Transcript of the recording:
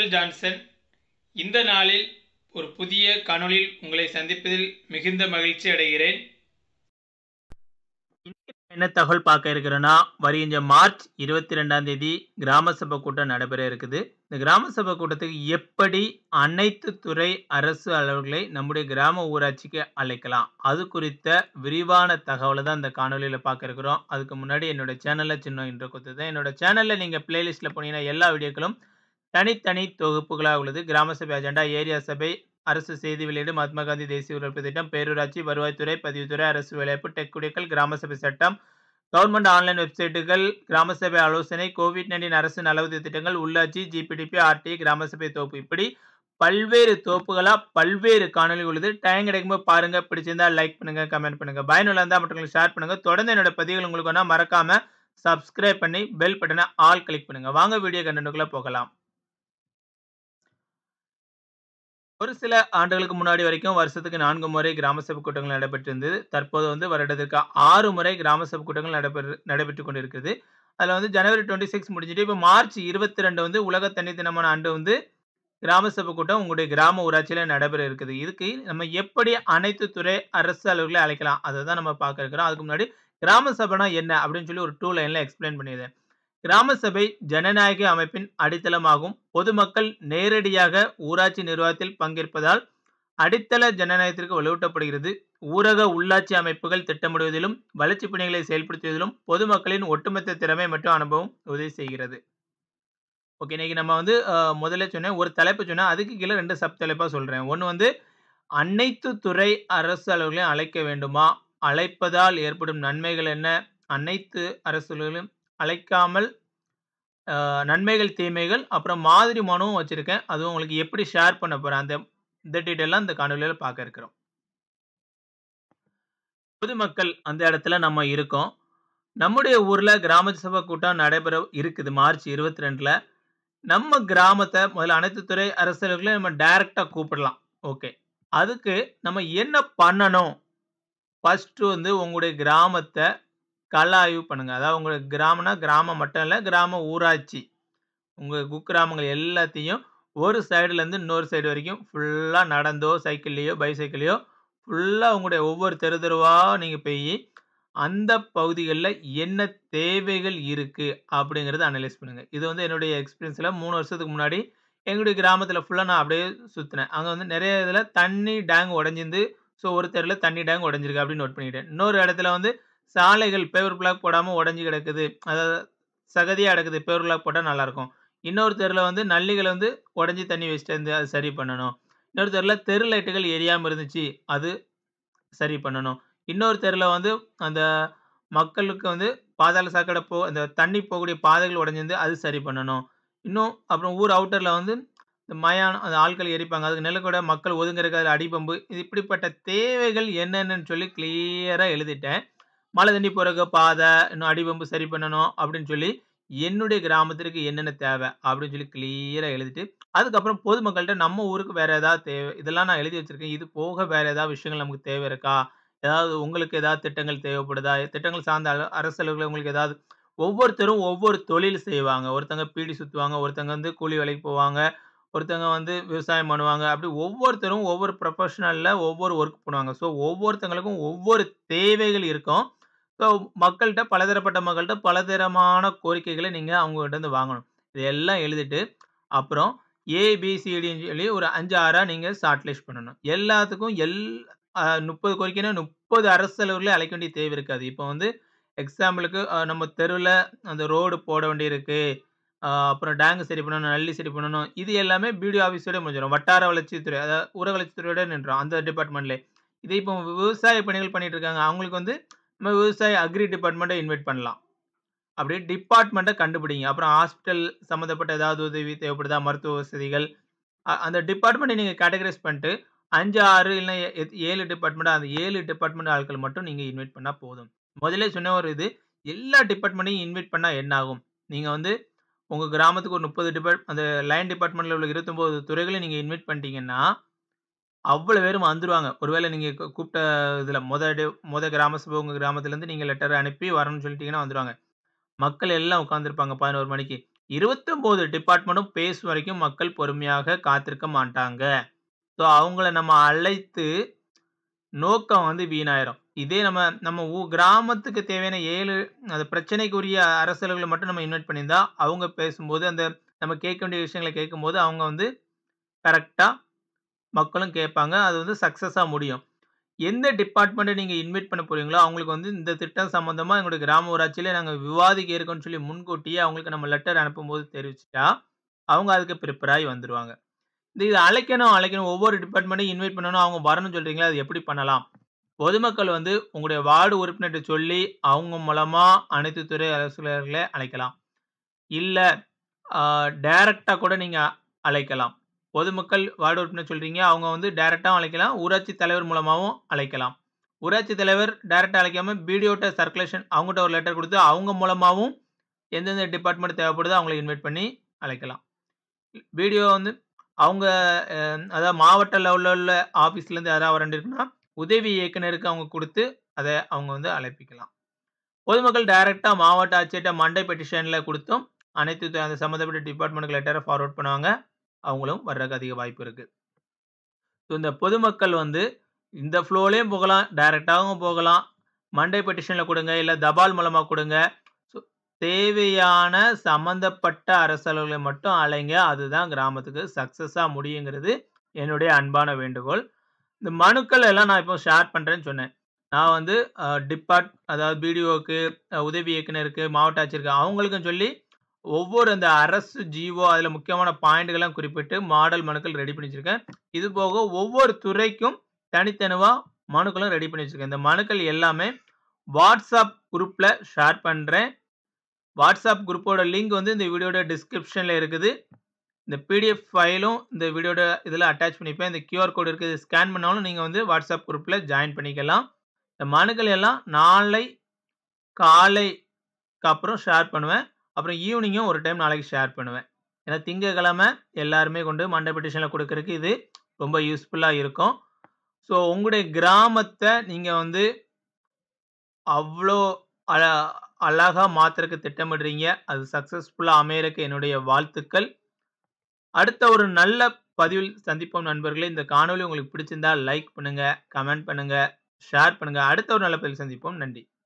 Michael Johnson இந்த நாளில் ஒரு புதிய காணொளியில் உங்களை சந்திப்பதில் மிகுந்த மகிழ்ச்சி அடைகிறேன் என்ன தகவல் பார்க்க இருக்கிறோன்னா வருகின்ற மார்ச் இருபத்தி ரெண்டாம் தேதி கிராம சபை கூட்டம் நடைபெற இருக்குது இந்த கிராம சபை கூட்டத்துக்கு எப்படி அனைத்து துறை அரசு அலுவலர்களை நம்முடைய கிராம ஊராட்சிக்கு அழைக்கலாம் அது குறித்த விரிவான தகவலை தான் இந்த காணொலியில் பார்க்க இருக்கிறோம் அதுக்கு முன்னாடி என்னோட சேனலில் சின்ன இன்று கொடுத்தது என்னோட சேனலில் நீங்கள் பிளேலிஸ்ட்டில் போனீங்கன்னா எல்லா வீடியோக்களும் தனித்தனி தொகுப்புகளாக உள்ளது கிராம சபை அஜெண்டா ஏரியா சபை அரசு செய்தி வெளியீடு மகாத்மா காந்தி தேசிய உழைப்பு திட்டம் பேரூராட்சி வருவாய்த்துறை பதிவுத்துறை அரசு வேலைவாய்ப்பு டெக் குடியக்கல் கிராம சபை சட்டம் கவர்மெண்ட் ஆன்லைன் வெப்சைட்டுகள் கிராம சபை ஆலோசனை கோவிட் நைன்டீன் அரசு நலவுதவி திட்டங்கள் உள்ளாட்சி ஜிபிடிபி ஆர்டி கிராம சபை தோப்பு இப்படி பல்வேறு தோப்புகளா பல்வேறு காணொலி உள்ளது டைம் கிடைக்கும்போது பாருங்க பிடிச்சிருந்தா லைக் பண்ணுங்க கமெண்ட் பண்ணுங்க பயனுள்ள இருந்தால் மட்டும் ஷேர் பண்ணுங்க தொடர்ந்து என்னோட பதிவுகள் உங்களுக்கு வேணா மறக்காம சப்ஸ்கிரைப் பண்ணி பெல் பட்டனை ஆல் கிளிக் பண்ணுங்க வாங்க வீடியோ கண்டென்ட்டுக்குள்ள போகலாம் ஒரு சில ஆண்டுகளுக்கு முன்னாடி வரைக்கும் வருஷத்துக்கு நான்கு முறை கிராம சபை கூட்டங்கள் நடைபெற்றிருந்தது தற்போது வந்து வருடத்திற்கு ஆறு முறை கிராம சபை கூட்டங்கள் நடைபெறு நடைபெற்று கொண்டிருக்கிறது அதில் வந்து ஜனவரி டுவெண்ட்டி சிக்ஸ் முடிஞ்சுட்டு இப்போ மார்ச் இருபத்தி ரெண்டு வந்து உலக தண்ணி தினமான ஆண்டு வந்து கிராம சபை கூட்டம் உங்களுடைய கிராம ஊராட்சியில் நடைபெற இருக்குது இதுக்கு நம்ம எப்படி அனைத்து துறை அரசு அலுவலர்களை அழைக்கலாம் அதை தான் நம்ம பார்க்க இருக்கிறோம் அதுக்கு முன்னாடி கிராம சபைனா என்ன அப்படின்னு சொல்லி ஒரு டூ லைனில் எக்ஸ்பிளைன் பண்ணிடுறேன் கிராம சபை ஜனநாயக அமைப்பின் அடித்தளமாகும் பொதுமக்கள் நேரடியாக ஊராட்சி நிர்வாகத்தில் பங்கேற்பதால் அடித்தள ஜனநாயகத்திற்கு வலுவூட்டப்படுகிறது ஊரக உள்ளாட்சி அமைப்புகள் திட்டமிடுவதிலும் வளர்ச்சி பணிகளை செயல்படுத்துவதிலும் பொதுமக்களின் ஒட்டுமொத்த திறமை மற்றும் அனுபவம் உதவி செய்கிறது ஓகே இன்னைக்கு நம்ம வந்து முதல்ல சொன்னேன் ஒரு தலைப்பு சொன்னேன் அதுக்கு கீழே ரெண்டு சப் தலைப்பாக சொல்கிறேன் ஒன்று வந்து அனைத்து துறை அரசு அலுவலர்களையும் அழைக்க வேண்டுமா அழைப்பதால் ஏற்படும் நன்மைகள் என்ன அனைத்து அரசுகளையும் அழைக்காமல் நன்மைகள் தீமைகள் அப்புறம் மாதிரி மனுவும் வச்சுருக்கேன் அதுவும் உங்களுக்கு எப்படி ஷேர் பண்ண போகிறேன் அந்த இந்த டீட்டெயிலாம் இந்த காணொலியில் பார்க்க இருக்கிறோம் பொதுமக்கள் அந்த இடத்துல நம்ம இருக்கோம் நம்முடைய ஊரில் கிராம சபை கூட்டம் நடைபெற இருக்குது மார்ச் இருபத்தி ரெண்டில் நம்ம கிராமத்தை முதல்ல அனைத்து துறை அரசுகளையும் நம்ம டைரெக்டாக கூப்பிடலாம் ஓகே அதுக்கு நம்ம என்ன பண்ணணும் ஃபஸ்ட்டு வந்து உங்களுடைய கிராமத்தை கள ஆய்வு பண்ணுங்கள் அதாவது உங்கள் கிராமம்னா கிராமம் மட்டும் இல்லை கிராம ஊராட்சி உங்கள் குக்கிராமங்கள் எல்லாத்தையும் ஒரு சைடுலேருந்து இன்னொரு சைடு வரைக்கும் ஃபுல்லாக நடந்தோ சைக்கிள்லேயோ பைசைக்கிளையோ ஃபுல்லாக உங்களுடைய ஒவ்வொரு தெரு தெருவாக நீங்கள் போய் அந்த பகுதிகளில் என்ன தேவைகள் இருக்குது அப்படிங்கிறத அனலைஸ் பண்ணுங்கள் இது வந்து என்னுடைய எக்ஸ்பீரியன்ஸில் மூணு வருஷத்துக்கு முன்னாடி எங்களுடைய கிராமத்தில் ஃபுல்லாக நான் அப்படியே சுற்றினேன் அங்கே வந்து நிறைய இதில் தண்ணி டேங்க் உடஞ்சிருந்து ஸோ ஒரு தெருவில் தண்ணி டேங்க் உடஞ்சிருக்கு அப்படின்னு நோட் பண்ணிக்கிட்டேன் இன்னொரு இடத்துல வந்து சாலைகள் பேவர் பிளாக் போடாமல் உடஞ்சி கிடக்குது அதாவது சகதியாக கிடக்குது பேவர் பிளாக் போட்டால் நல்லாயிருக்கும் இன்னொரு தெருவில் வந்து நள்ளிகளை வந்து உடஞ்சி தண்ணி வச்சுட்டு இருந்து அது சரி பண்ணணும் இன்னொரு தெருவில் தெரு லைட்டுகள் எரியாமல் இருந்துச்சு அது சரி பண்ணணும் இன்னொரு தெருவில் வந்து அந்த மக்களுக்கு வந்து பாதாள சாக்கடை போ அந்த தண்ணி போகக்கூடிய பாதைகள் உடஞ்சிருந்து அது சரி பண்ணணும் இன்னும் அப்புறம் ஊர் அவுட்டரில் வந்து இந்த மயானம் அந்த ஆட்கள் எரிப்பாங்க அதுக்கு நிலக்கூட மக்கள் ஒதுங்கிறதுக்கு அதில் அடிப்பம்பு இது இப்படிப்பட்ட தேவைகள் என்னென்னு சொல்லி கிளியராக எழுதிட்டேன் மழை தண்ணி போகிறக்கு பாதை இன்னும் அடிபம்பு சரி பண்ணணும் அப்படின்னு சொல்லி என்னுடைய கிராமத்திற்கு என்னென்ன தேவை அப்படின்னு சொல்லி கிளியராக எழுதிட்டு அதுக்கப்புறம் பொதுமக்கள்கிட்ட நம்ம ஊருக்கு வேறு ஏதாவது தேவை இதெல்லாம் நான் எழுதி வச்சுருக்கேன் இது போக வேறு ஏதாவது விஷயங்கள் நமக்கு தேவை இருக்கா ஏதாவது உங்களுக்கு ஏதாவது திட்டங்கள் தேவைப்படுதா திட்டங்கள் சார்ந்த அரசு அலுவலர்கள் உங்களுக்கு ஏதாவது ஒவ்வொருத்தரும் ஒவ்வொரு தொழில் செய்வாங்க ஒருத்தங்க பீடி சுற்றுவாங்க ஒருத்தங்க வந்து கூலி வேலைக்கு போவாங்க ஒருத்தங்க வந்து விவசாயம் பண்ணுவாங்க அப்படி ஒவ்வொருத்தரும் ஒவ்வொரு ப்ரொஃபஷனலில் ஒவ்வொரு ஒர்க் பண்ணுவாங்க ஸோ ஒவ்வொருத்தங்களுக்கும் ஒவ்வொரு தேவைகள் இருக்கும் ஸோ மக்கள்கிட்ட பலதரப்பட்ட மக்கள்கிட்ட பலதரமான கோரிக்கைகளை நீங்கள் அவங்ககிட்ட இருந்து வாங்கணும் இதெல்லாம் எழுதிட்டு அப்புறம் ஏபிசிடின்னு சொல்லி ஒரு அஞ்சு ஆறாக நீங்கள் ஷார்ட் லிஸ்ட் பண்ணணும் எல்லாத்துக்கும் எல் முப்பது கோரிக்கைனா முப்பது அரசு அலுவலர்களே அழைக்க வேண்டிய தேவை இருக்காது இப்போ வந்து எக்ஸாம்பிளுக்கு நம்ம தெருவில் அந்த ரோடு போட வேண்டியிருக்கு அப்புறம் டேங்கு சரி பண்ணணும் நல்லி சரி பண்ணணும் இது எல்லாமே பிடிஓ ஆஃபீஸோட முடிஞ்சிடும் வட்டார வளர்ச்சித்துறை அதாவது ஊர வளர்ச்சித்துறையோட நின்றோம் அந்த டிபார்ட்மெண்ட்லேயே இதே இப்போ விவசாய பணிகள் பண்ணிட்டு இருக்காங்க அவங்களுக்கு வந்து நம்ம விவசாய அக்ரி டிபார்ட்மெண்ட்டை இன்வைட் பண்ணலாம் அப்படியே டிபார்ட்மெண்ட்டை கண்டுபிடிங்க அப்புறம் ஹாஸ்பிட்டல் சம்மந்தப்பட்ட ஏதாவது உதவி தேவைப்படுதா மருத்துவ வசதிகள் அந்த டிபார்ட்மெண்ட்டை நீங்கள் கேட்டகரைஸ் பண்ணிட்டு அஞ்சு ஆறு இல்லை ஏழு டிபார்ட்மெண்ட் அந்த ஏழு டிபார்ட்மெண்ட் ஆட்கள் மட்டும் நீங்கள் இன்வைட் பண்ணால் போதும் முதல்ல சொன்ன ஒரு இது எல்லா டிபார்ட்மெண்ட்டையும் இன்வைட் பண்ணால் என்ன ஆகும் நீங்கள் வந்து உங்கள் கிராமத்துக்கு ஒரு முப்பது டிபார்ட் அந்த லைன் டிபார்ட்மெண்ட்டில் உள்ள இருபத்தொம்போது துறைகளை நீங்கள் இன்வைட் பண்ணிட்டீங்கன்னா அவ்வளோ பேரும் வந்துருவாங்க ஒருவேளை நீங்கள் கூப்பிட்ட இதில் மொத டே மொத கிராம சபை உங்கள் கிராமத்துலேருந்து நீங்கள் லெட்டர் அனுப்பி வரணும்னு சொல்லிட்டீங்கன்னா வந்துடுவாங்க மக்கள் எல்லாம் உட்காந்துருப்பாங்க பதினோரு மணிக்கு 29 டிபார்ட்மெண்ட்டும் பேசும் வரைக்கும் மக்கள் பொறுமையாக காத்திருக்க மாட்டாங்க. ஸோ அவங்கள நம்ம அழைத்து நோக்கம் வந்து வீணாயிரும். இதே நம்ம நம்ம ஊ கிராமத்துக்கு தேவையான 7 அந்த பிரச்சனைக்குரிய அரசியல்கள மட்டும் நம்ம இன்வைட் பண்ணியிருந்தா, அவங்க பேசும்போது அந்த நம்ம கேட்க வேண்டிய விஷயங்கள கேட்கும்போது, அவங்க வந்து கரெக்ட்டா மக்களும் கேட்பாங்க. அது வந்து சக்சஸா முடியும். எந்த டிபார்ட்மெண்ட்ட நீங்க இன்வைட் பண்ண போறீங்களோ, அவங்களுக்கு வந்து இந்த திட்டம் சம்மந்தமா எங்களுடைய கிராம ஊராட்சியில நாங்க விவாதிக்க இருக்கோம்னு சொல்லி முன்கூட்டியே அவங்களுக்கு நம்ம லெட்டர் அனுப்பும்போது தெரிவிச்சுட்டா, அவங்க அதுக்கு ப்ரிப்பேர் ஆயி வந்துருவாங்க. இந்த இத அழைக்கணும், அழைக்கணும் ஒவ்வொரு டிபார்ட்மெண்ட்டையும் இன்வைட் பண்ணணும், அவங்க வரணும்னு சொல்றீங்களா, அது எப்படி பண்ணலாம்? பொதுமக்கள் வந்து உங்களுடைய வார்டு உறுப்பினர்ட்ட சொல்லி, அவங்க மூலமா அனைத்து துறை அலுவலர்கள அழைக்கலாம். இல்ல அ டைரக்ட்டா கூட நீங்க அழைக்கலாம். பொதுமக்கள் வார்டு உறுப்பினர் சொல்றீங்க, அவங்க வந்து டைரக்ட்டாவும் அழைக்கலாம். ஊராட்சி தலைவர் மூலமாவும் அழைக்கலாம். ஊராட்சி தலைவர் டைரக்ட்டா அழைக்காம பிடிஓட்ட சர்க்குலேஷன் அவங்கட்ட ஒரு லெட்டர் குடுத்து, அவங்க மூலமாவும் எந்தெந்த டிபார்ட்மெண்ட் தேவைப்படுதோ அவங்கள இன்வைட் பண்ணி அழைக்கலாம். பிடிஓ வந்து அவங்க அ அதாவது மாவட்ட லெவல்ல உள்ள ஆஃபீஸ்லேருந்து யாராவது வர வேண்டியிருக்குன்னா, உதவி இயக்குனருக்கு அவங்க குடுத்து, அத அவங்க வந்து அழைப்பிக்கலாம். பொதுமக்கள் டைரக்ட்டா மாவட்ட ஆட்சியர்ட்ட மண்டை பெட்டிஷன்ல குடுத்தும், அனைத்து த அந்த சம்மந்தப்பட்ட டிபார்ட்மெண்ட்க்கு லெட்டர ஃபார்வர்ட் பண்ணுவாங்க. அவங்களும் வர்றதுக்கு அதிக வாய்ப்பு இருக்கு. ஸோ இந்த பொதுமக்கள் வந்து இந்த ஃப்ளோலயும் போகலாம், டைரக்ட்டாவும் போகலாம். மண்டை பெட்டிஷன்ல குடுங்க, இல்ல தபால் மூலமா குடுங்க. ஸோ தேவையான சம்மந்தப்பட்ட அரசு அலுவலர்களை மட்டும் அழைங்க. அதுதான் கிராமத்துக்கு சக்சஸா முடியுங்கிறது என்னுடைய அன்பான வேண்டுகோள். இந்த மனுக்கள் எல்லாம் நான் இப்போ ஷேர் பண்றேன்னு சொன்னேன். நான் வந்து அ டிபார்ட் அதாவது பிடிஓக்கு, அ உதவி இயக்குனருக்கு, மாவட்ட ஆட்சியருக்கு அவங்களுக்கும் சொல்லி, ஒவ்வொரு அந்த அரசு ஜிஓ அதில முக்கியமான பாயிண்ட்கள்லாம் குறிப்பிட்டு மாடல் மனுக்கள் ரெடி பண்ணி வச்சிருக்கேன். இது போக ஒவ்வொரு துறைக்கும் தனித்தனிவா மனுக்களும் ரெடி பண்ணி வச்சிருக்கேன். இந்த மனுக்கள் எல்லாமே வாட்ஸ்அப் குரூப்ல ஷேர் பண்றேன். வாட்ஸ்அப் குரூப்போட லிங்க் வந்து இந்த வீடியோட டிஸ்கிரிப்ஷன்ல இருக்குது. இந்த பிடிஎஃப் ஃபைலும் இந்த வீடியோட இதில அட்டாச் பண்ணியிருப்பேன். இந்த கியூஆர் கோடு இருக்கு. இத ஸ்கேன் பண்ணாலும் நீங்க வந்து வாட்ஸ்அப் குரூப்ல ஜாயின் பண்ணிக்கலாம். இந்த மனுக்கள் எல்லாம் நாளை காலைக்கு அப்புறம் ஷேர் பண்ணுவேன். அப்புறம் ஈவினிங்கும் ஒரு டைம் நாளைக்கு ஷேர் பண்ணுவேன். ஏன்னா திங்கட்கிழமை எல்லாருமே கொண்டு மண்டை பெட்டிஷன்ல குடுக்கறக்கு இது ரொம்ப யூஸ்ஃபுல்லா இருக்கும். ஸோ உங்களுடைய கிராமத்த நீங்க வந்து அவ்ளோ அழ அழகா மாத்துறக்கு திட்டமிடுறீங்க. அது சக்சஸ்ஃபுல்லா அமையறக்கு என்னுடைய வாழ்த்துக்கள். அடுத்த ஒரு நல்ல பதிவில் சந்திப்போம் நண்பர்களே. இந்த காணொளி உங்களுக்கு பிடிச்சிருந்தா லைக் பண்ணுங்க, கமெண்ட் பண்ணுங்க, ஷேர் பண்ணுங்க. அடுத்த ஒரு நல்ல பதிவில் சந்திப்போம். நன்றி.